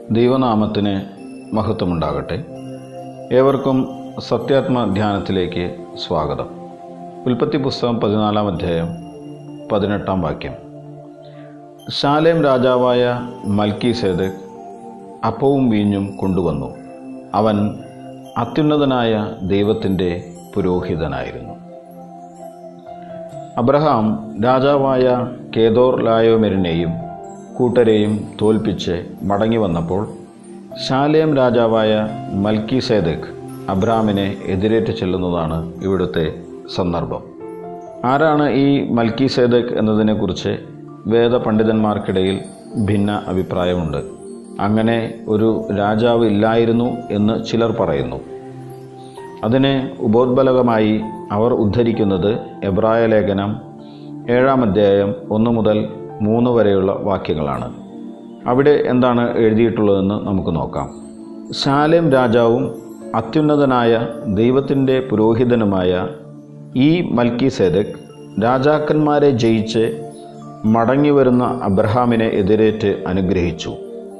ദൈവനാമത്തിന് മഹത്വമുണ്ടാകട്ടെ ഏവർക്കും സത്യാത്മ ധ്യാനത്തിലേക്ക് സ്വാഗതം ഉൽപ്പത്തി പുസ്തകം പതിനാലാം അധ്യായം പതിനെട്ടാം വാക്യം ശാലേം രാജാവായ മൽക്കി സേദക് അപ്പവും വീഞ്ഞും കൊണ്ടുവന്നു അവൻ അത്യുന്നതനായ ദൈവത്തിൻ്റെ പുരോഹിതനായിരുന്നു അബ്രഹാം രാജാവായ കേദോർ ലായോമെരിനെയും കൂട്ടരെയും തോൽപ്പിച്ച് മടങ്ങി വന്നപ്പോൾ ശാലേം രാജാവായ മൽക്കി സേദക് അബ്രാമിനെ എതിരേറ്റ് ചെല്ലുന്നതാണ് ഇവിടുത്തെ സന്ദർഭം ആരാണ് ഈ മൽക്കി സേദക് എന്നതിനെക്കുറിച്ച് വേദപണ്ഡിതന്മാർക്കിടയിൽ ഭിന്ന അഭിപ്രായമുണ്ട് അങ്ങനെ ഒരു രാജാവ് ഇല്ലായിരുന്നു എന്ന് ചിലർ പറയുന്നു അതിന് ഉപോദ്ബലകമായി അവർ ഉദ്ധരിക്കുന്നത് എബ്രായ ലേഖനം ഏഴാം അധ്യായം ഒന്ന് മുതൽ മൂന്ന് വരെയുള്ള വാക്യങ്ങളാണ് അവിടെ എന്താണ് എഴുതിയിട്ടുള്ളതെന്ന് നമുക്ക് നോക്കാം ശാലേം രാജാവും അത്യുന്നതനായ ദൈവത്തിൻ്റെ പുരോഹിതനുമായ ഈ മൽക്കി സേദക് രാജാക്കന്മാരെ ജയിച്ച് മടങ്ങി വരുന്ന അബ്രഹാമിനെ എതിരേറ്റ് അനുഗ്രഹിച്ചു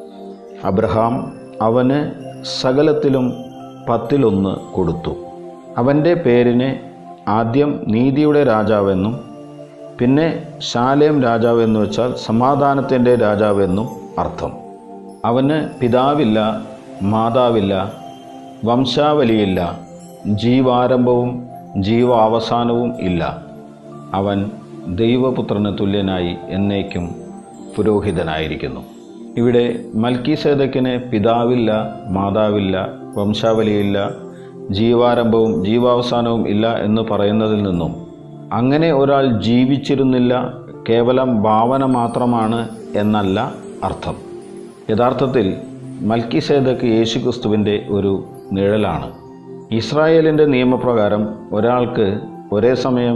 അബ്രഹാം അവന് സകലത്തിലും പത്തിലൊന്ന് കൊടുത്തു അവൻ്റെ പേരിന് ആദ്യം നീതിയുടെ രാജാവെന്നും പിന്നെ ശാലേം രാജാവ് എന്ന് വെച്ചാൽ സമാധാനത്തിൻ്റെ രാജാവെന്നും അർത്ഥം അവന് പിതാവില്ല മാതാവില്ല വംശാവലിയില്ല ജീവാരംഭവും ജീവാവസാനവും ഇല്ല അവൻ ദൈവപുത്രന് തുല്യനായി എന്നേക്കും പുരോഹിതനായിരിക്കുന്നു ഇവിടെ മൽക്കി സേദക്കിന് പിതാവില്ല മാതാവില്ല വംശാവലിയില്ല ജീവാരംഭവും ജീവാവസാനവും ഇല്ല എന്ന് പറയുന്നതിൽ നിന്നും അങ്ങനെ ഒരാൾ ജീവിച്ചിരുന്നില്ല കേവലം ഭാവന മാത്രമാണ് എന്നല്ല അർത്ഥം യഥാർത്ഥത്തിൽ മൽക്കി സേദക്ക് യേശുക്രിസ്തുവിൻ്റെ ഒരു നിഴലാണ് ഇസ്രായേലിൻ്റെ നിയമപ്രകാരം ഒരാൾക്ക് ഒരേ സമയം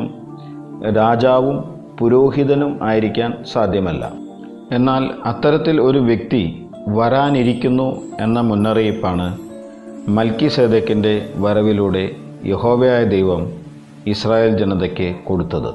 രാജാവും പുരോഹിതനും ആയിരിക്കാൻ സാധ്യമല്ല എന്നാൽ അത്തരത്തിൽ ഒരു വ്യക്തി വരാനിരിക്കുന്നു എന്ന മുന്നറിയിപ്പാണ് മൽക്കി സേദക്കിൻ്റെ വരവിലൂടെ യഹോവയായ ദൈവം ഇസ്രായേൽ ജനതയ്ക്ക് കൊടുത്തത്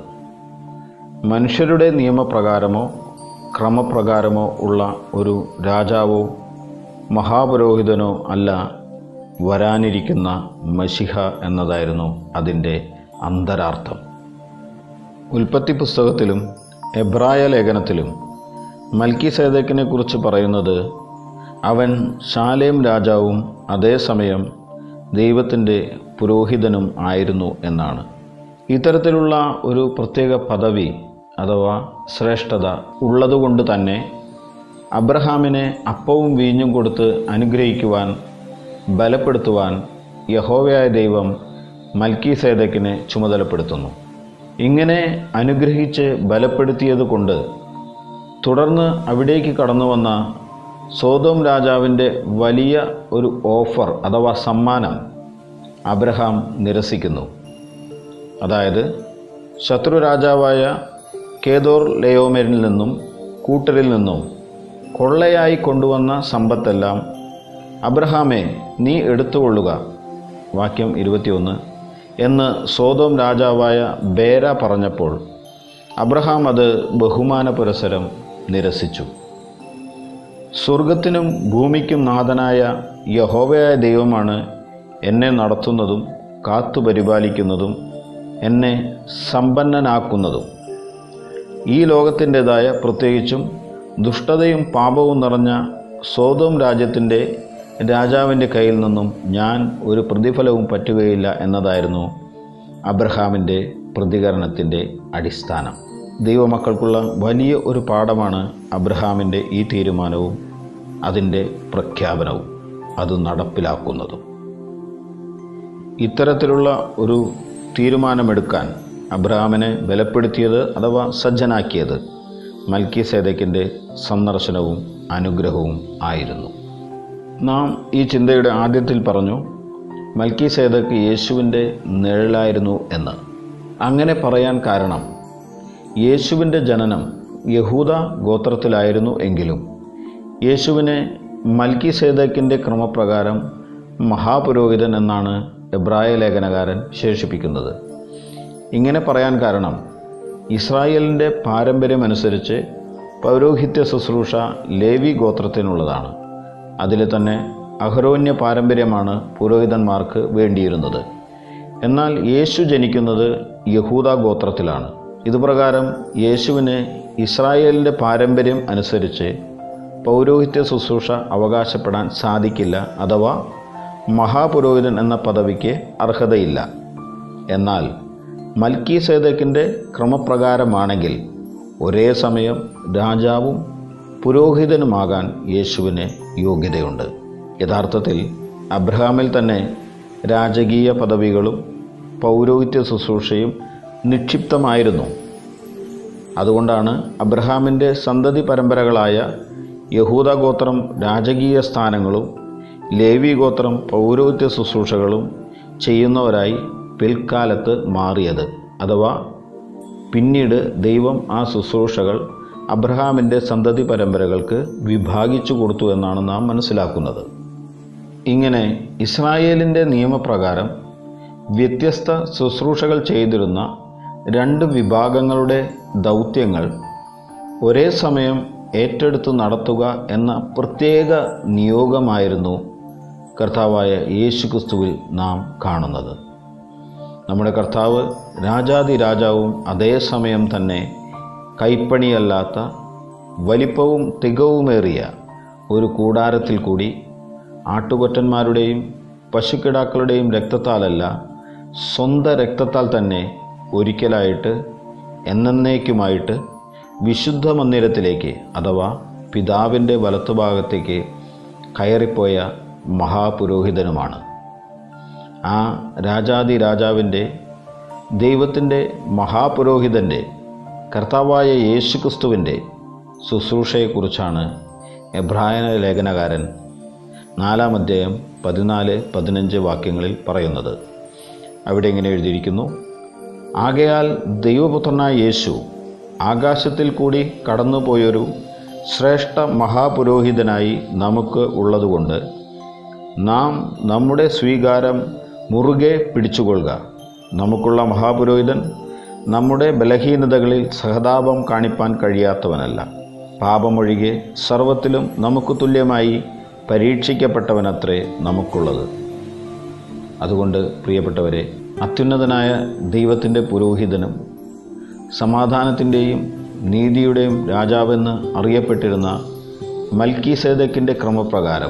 മനുഷ്യരുടെ നിയമപ്രകാരമോ ക്രമപ്രകാരമോ ഉള്ള ഒരു രാജാവോ മഹാപുരോഹിതനോ അല്ല വരാനിരിക്കുന്ന മഷിഹ എന്നതായിരുന്നു അതിൻ്റെ അന്തരാർത്ഥം ഉൽപ്പത്തി പുസ്തകത്തിലും എബ്രായ ലേഖനത്തിലും മൽക്കി സേദക്കിനെ കുറിച്ച് പറയുന്നത് അവൻ ശാലേം രാജാവും അതേസമയം ദൈവത്തിൻ്റെ പുരോഹിതനും ആയിരുന്നു എന്നാണ് ഇത്തരത്തിലുള്ള ഒരു പ്രത്യേക പദവി അഥവാ ശ്രേഷ്ഠത ഉള്ളതുകൊണ്ട് തന്നെ അബ്രഹാമിനെ അപ്പവും വീഞ്ഞും കൊടുത്ത് അനുഗ്രഹിക്കുവാൻ ബലപ്പെടുത്തുവാൻ യഹോവയായ ദൈവം മൽക്കി സേദക്കിനെ ചുമതലപ്പെടുത്തുന്നു ഇങ്ങനെ അനുഗ്രഹിച്ച് ബലപ്പെടുത്തിയത് കൊണ്ട് തുടർന്ന് അവിടേക്ക് കടന്നു വന്ന സോതോം രാജാവിൻ്റെ വലിയ ഒരു ഓഫർ അഥവാ സമ്മാനം അബ്രഹാം നിരസിക്കുന്നു അതായത് ശത്രു രാജാവായ കേദോർ ലയോമരിൽ നിന്നും കൂട്ടരിൽ നിന്നും കൊള്ളയായി കൊണ്ടുവന്ന സമ്പത്തെല്ലാം അബ്രഹാമെ നീ എടുത്തുകൊള്ളുക വാക്യം ഇരുപത്തിയൊന്ന് എന്ന് സോതോം രാജാവായ ബേര പറഞ്ഞപ്പോൾ അബ്രഹാം അത് ബഹുമാന പുരസരം നിരസിച്ചു സ്വർഗത്തിനും ഭൂമിക്കും നാഥനായ യഹോവയായ ദൈവമാണ് എന്നെ നടത്തുന്നതും കാത്തു പരിപാലിക്കുന്നതും എന്നെ സമ്പന്നനാക്കുന്നതും ഈ ലോകത്തിൻ്റെതായ പ്രത്യേകിച്ചും ദുഷ്ടതയും പാപവും നിറഞ്ഞ സോതോം രാജ്യത്തിൻ്റെ രാജാവിൻ്റെ കയ്യിൽ നിന്നും ഞാൻ ഒരു പ്രതിഫലവും പറ്റുകയില്ല എന്നതായിരുന്നു അബ്രഹാമിൻ്റെ പ്രതികരണത്തിൻ്റെ അടിസ്ഥാനം ദൈവമക്കൾക്കുള്ള വലിയ ഒരു പാഠമാണ് അബ്രഹാമിൻ്റെ ഈ തീരുമാനവും അതിൻ്റെ പ്രഖ്യാപനവും അത് നടപ്പിലാക്കുന്നതും ഇത്തരത്തിലുള്ള ഒരു തീരുമാനമെടുക്കാൻ അബ്രഹാമിനെ ബലപ്പെടുത്തിയത് അഥവാ സജ്ജനാക്കിയത് മൽക്കി സേദക്കിൻ്റെ സന്ദർശനവും അനുഗ്രഹവും ആയിരുന്നു നാം ഈ ചിന്തയുടെ ആദ്യത്തിൽ പറഞ്ഞു മൽക്കി സേദക്ക് യേശുവിൻ്റെ നിഴലായിരുന്നു എന്ന് അങ്ങനെ പറയാൻ കാരണം യേശുവിൻ്റെ ജനനം യഹൂദ ഗോത്രത്തിലായിരുന്നു എങ്കിലും യേശുവിനെ മൽക്കി സേദക്കിൻ്റെ ക്രമപ്രകാരം മഹാപുരോഹിതൻ എന്നാണ് എബ്രായ ലേഖനകാരൻ വിശേഷിപ്പിക്കുന്നത് ഇങ്ങനെ പറയാൻ കാരണം ഇസ്രായേലിൻ്റെ പാരമ്പര്യമനുസരിച്ച് പൗരോഹിത്യ ശുശ്രൂഷ ലേവി ഗോത്രത്തിനുള്ളതാണ് അതിൽ തന്നെ അഹരോന്യ പാരമ്പര്യമാണ് പുരോഹിതന്മാർക്ക് വേണ്ടിയിരുന്നത് എന്നാൽ യേശു ജനിക്കുന്നത് യഹൂദ ഗോത്രത്തിലാണ് ഇതുപ്രകാരം യേശുവിന് ഇസ്രായേലിൻ്റെ പാരമ്പര്യം അനുസരിച്ച് പൗരോഹിത്യ ശുശ്രൂഷ അവകാശപ്പെടാൻ സാധിക്കില്ല അഥവാ മഹാപുരോഹിതൻ എന്ന പദവിക്ക് അർഹതയില്ല എന്നാൽ മൽക്കി സേദക്കിൻ്റെ ക്രമപ്രകാരമാണെങ്കിൽ ഒരേ സമയം രാജാവും പുരോഹിതനുമാകാൻ യേശുവിന് യോഗ്യതയുണ്ട് യഥാർത്ഥത്തിൽ അബ്രഹാമിൽ തന്നെ രാജകീയ പദവികളും പൗരോഹിത്യ ശുശ്രൂഷയും നിക്ഷിപ്തമായിരുന്നു അതുകൊണ്ടാണ് അബ്രഹാമിൻ്റെ സന്തതി പരമ്പരകളായ യഹൂദ ഗോത്രം രാജകീയ സ്ഥാനങ്ങളും ലേവി ഗോത്രം പൗരോഹിത്യ ശുശ്രൂഷകളും ചെയ്യുന്നവരായി പിൽക്കാലത്ത് മാറിയത് അഥവാ പിന്നീട് ദൈവം ആ ശുശ്രൂഷകൾ അബ്രഹാമിൻ്റെ സന്തതി പരമ്പരകൾക്ക് വിഭാഗിച്ചു കൊടുത്തു എന്നാണ് നാം മനസ്സിലാക്കുന്നത് ഇങ്ങനെ ഇസ്രായേലിൻ്റെ നിയമപ്രകാരം വ്യത്യസ്ത ശുശ്രൂഷകൾ ചെയ്തിരുന്ന രണ്ട് വിഭാഗങ്ങളുടെ ദൗത്യങ്ങൾ ഒരേ സമയം ഏറ്റെടുത്ത് നടത്തുക എന്ന പ്രത്യേക നിയോഗമായിരുന്നു കർത്താവായ യേശുക്രിസ്തുവിൽ നാം കാണുന്നത് നമ്മുടെ കർത്താവ് രാജാതി രാജാവും അതേസമയം തന്നെ കൈപ്പണിയല്ലാത്ത വലിപ്പവും തികവുമേറിയ ഒരു കൂടാരത്തിൽ കൂടി ആട്ടുകൊറ്റന്മാരുടെയും പശുക്കിടാക്കളുടെയും രക്തത്താലല്ല സ്വന്തം രക്തത്താൽ തന്നെ ഒരിക്കലായിട്ട് എന്നേക്കുമായിട്ട് വിശുദ്ധ മന്ദിരത്തിലേക്ക് അഥവാ പിതാവിൻ്റെ വലത്തുഭാഗത്തേക്ക് കയറിപ്പോയ മഹാപുരോഹിതനുമാണ് ആ രാജാതി രാജാവിൻ്റെ ദൈവത്തിൻ്റെ മഹാപുരോഹിതൻ്റെ കർത്താവായ യേശുക്രിസ്തുവിൻ്റെ ശുശ്രൂഷയെക്കുറിച്ചാണ് എബ്രായന ലേഖനകാരൻ നാലാം അധ്യായം പതിനാല് പതിനഞ്ച് വാക്യങ്ങളിൽ പറയുന്നത് അവിടെ ഇങ്ങനെ എഴുതിയിരിക്കുന്നു ആകയാൽ ദൈവപുത്രനായ യേശു ആകാശത്തിൽ കൂടി കടന്നുപോയൊരു ശ്രേഷ്ഠ മഹാപുരോഹിതനായി നമുക്ക് ഉള്ളതുകൊണ്ട് നാം നമ്മുടെ സ്വീകാരം മുറുകെ പിടിച്ചുകൊള്ളുക നമുക്കുള്ള മഹാപുരോഹിതൻ നമ്മുടെ ബലഹീനതകളിൽ സഹതാപം കാണിപ്പാൻ കഴിയാത്തവനല്ല പാപമൊഴികെ സർവത്തിലും നമുക്ക് തുല്യമായി പരീക്ഷിക്കപ്പെട്ടവനത്രേ നമുക്കുള്ളത് അതുകൊണ്ട് പ്രിയപ്പെട്ടവരെ അത്യുന്നതനായ ദൈവത്തിൻ്റെ പുരോഹിതനും സമാധാനത്തിൻ്റെയും നീതിയുടെയും രാജാവെന്ന് അറിയപ്പെട്ടിരുന്ന മൽക്കി സേദക്കിൻ്റെ ക്രമപ്രകാരം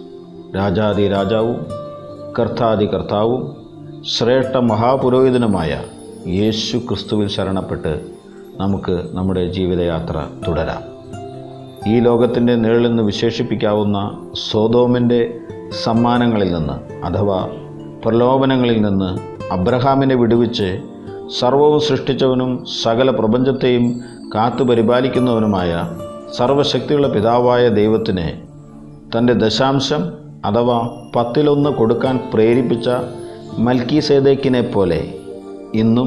രാജാതി രാജാവും കർത്താതി കർത്താവും ശ്രേഷ്ഠ മഹാപുരോഹിതനുമായ യേശു ക്രിസ്തുവിൽ ശരണപ്പെട്ട് നമുക്ക് നമ്മുടെ ജീവിതയാത്ര തുടരാം ഈ ലോകത്തിൻ്റെ നിഴലെന്ന് വിശേഷിപ്പിക്കാവുന്ന സോതോമിൻ്റെ സമ്മാനങ്ങളിൽ നിന്ന് അഥവാ പ്രലോഭനങ്ങളിൽ നിന്ന് അബ്രഹാമിനെ വിടുവിച്ച് സർവവും സൃഷ്ടിച്ചവനും സകല പ്രപഞ്ചത്തെയും കാത്തു പരിപാലിക്കുന്നവനുമായ സർവശക്തിയുള്ള പിതാവായ ദൈവത്തിന് തൻ്റെ ദശാംശം അഥവാ പത്തിലൊന്ന് കൊടുക്കാൻ പ്രേരിപ്പിച്ച മൽക്കി സേദേക്കിനെ പോലെ ഇന്നും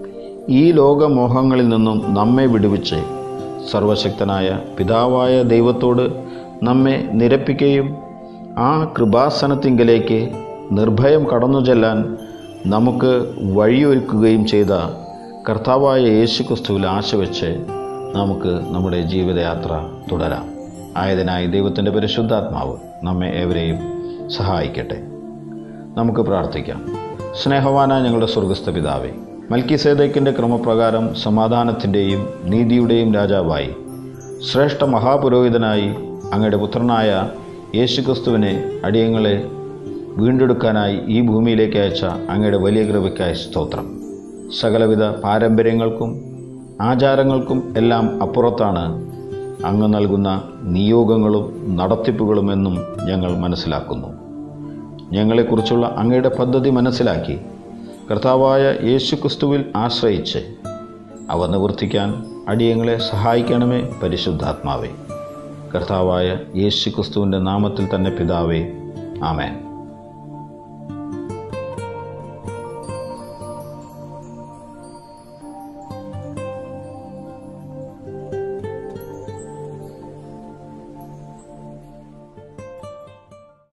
ഈ ലോകമോഹങ്ങളിൽ നിന്നും നമ്മെ വിടുവിച്ച് സർവശക്തനായ പിതാവായ ദൈവത്തോട് നമ്മെ നിരപ്പിക്കുകയും ആ കൃപാസനത്തിങ്കലേക്ക് നിർഭയം കടന്നു ചെല്ലാൻ നമുക്ക് വഴിയൊരുക്കുകയും ചെയ്ത കർത്താവായ യേശുക്രിസ്തുവിൽ ആശ വെച്ച് നമുക്ക് നമ്മുടെ ജീവിതയാത്ര തുടരാം ആയതിനായി ദൈവത്തിൻ്റെ പരിശുദ്ധാത്മാവ് നമ്മെ ഏവരെയും സഹായിക്കട്ടെ നമുക്ക് പ്രാർത്ഥിക്കാം സ്നേഹവാന ഞങ്ങളുടെ സ്വർഗസ്ഥ പിതാവേ മൽക്കി സേദക്കിൻ്റെ ക്രമപ്രകാരം സമാധാനത്തിൻ്റെയും നീതിയുടെയും രാജാവായി ശ്രേഷ്ഠ മഹാപുരോഹിതനായി അങ്ങയുടെ പുത്രനായ യേശുക്രിസ്തുവിനെ അടിയങ്ങളെ വീണ്ടെടുക്കാനായി ഈ ഭൂമിയിലേക്ക് അയച്ച അങ്ങയുടെ വലിയ കൃപയ്ക്കായി സ്തോത്രം സകലവിധ പാരമ്പര്യങ്ങൾക്കും ആചാരങ്ങൾക്കും എല്ലാം അപ്പുറത്താണ് അങ്ങ് നൽകുന്ന നിയോഗങ്ങളും നടത്തിപ്പുകളുമെന്നും ഞങ്ങൾ മനസ്സിലാക്കുന്നു ഞങ്ങളെക്കുറിച്ചുള്ള അങ്ങയുടെ പദ്ധതി മനസ്സിലാക്കി കർത്താവായ യേശുക്രിസ്തുവിൽ ആശ്രയിച്ച് അവ നിവർത്തിക്കാൻ അടിയങ്ങളെ സഹായിക്കണമേ പരിശുദ്ധാത്മാവേ കർത്താവായ യേശുക്രിസ്തുവിൻ്റെ നാമത്തിൽ തന്നെ പിതാവേ ആമേൻ